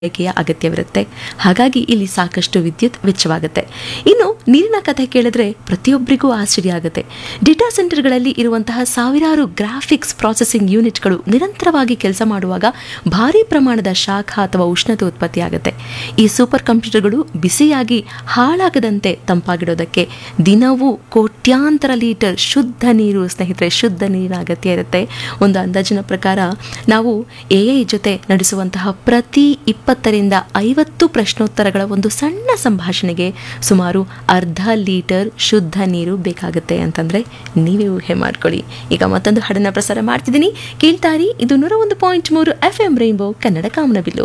ಬಳಕೆಯ ಅಗತ್ಯವಿರುತ್ತೆ ಹಾಗಾಗಿ ಇಲ್ಲಿ ಸಾಕಷ್ಟು ವಿದ್ಯುತ್ ವೆಚ್ಚವಾಗುತ್ತೆ ಇನ್ನು ನೀರಿನ ಕಥೆ ಕೇಳಿದ್ರೆ ಪ್ರತಿಯೊಬ್ಬರಿಗೂ ಆಶ್ಚರ್ಯ ಆಗುತ್ತೆ ಡೇಟಾ ಸೆಂಟರ್ಗಳಲ್ಲಿ ಇರುವಂತಹ ಸಾವಿರಾರು ಗ್ರಾಫಿಕ್ಸ್ ಪ್ರಾಸೆಸಿಂಗ್ ಯೂನಿಟ್ಗಳು ನಿರಂತರವಾಗಿ ಕೆಲಸ ಮಾಡುವಾಗ ಭಾರಿ ಪ್ರಮಾಣದ ಶಾಖ ಅಥವಾ ಉಷ್ಣತೆ ಉತ್ಪತ್ತಿಯಾಗುತ್ತೆ ಈ ಸೂಪರ್ ಕಂಪ್ಯೂಟರ್ಗಳು ಬಿಸಿಯಾಗಿ ಹಾಳಾಗದಂತೆ ತಂಪಾಗಿಡೋದಕ್ಕೆ ದಿನವೂ ಕೋಟ್ಯಾಂತರ ಲೀಟರ್ ಶುದ್ಧ ನೀರು ಸ್ನೇಹಿತರೆ ಶುದ್ಧ ನೀರಿನ ಅಗತ್ಯ ಇರುತ್ತೆ ಒಂದು ಅಂದಾಜಿನ ಪ್ರಕಾರ ನಾವು ಎ ಐ ಜೊತೆ ನಡೆಸುವಂತಹ ಪ್ರತಿ ಇಪ್ಪತ್ತರಿಂದ ಐವತ್ತು ಪ್ರಶ್ನೋತ್ತರಗಳ ಒಂದು ಸಣ್ಣ ಸಂಭಾಷಣೆಗೆ ಸುಮಾರು ಅರ್ಧ ಲೀಟರ್ ಶುದ್ಧ ನೀರು ಬೇಕಾಗುತ್ತೆ ಅಂತಂದ್ರೆ ನೀವೇ ಊಹೆ ಮಾಡ್ಕೊಳ್ಳಿ ಈಗ ಮತ್ತೊಂದು ಹಾಡನ್ನ ಪ್ರಸಾರ ಮಾಡ್ತಿದ್ದೀನಿ ಕೇಳ್ತಾರಿ ಇದು ನೂರ ಒಂದು ಪಾಯಿಂಟ್ ಮೂರು ಎಫ್ ಎಂ ರೈನ್ಬೋ ಕನ್ನಡ ಕಾಮನಬಿಲ್ಲು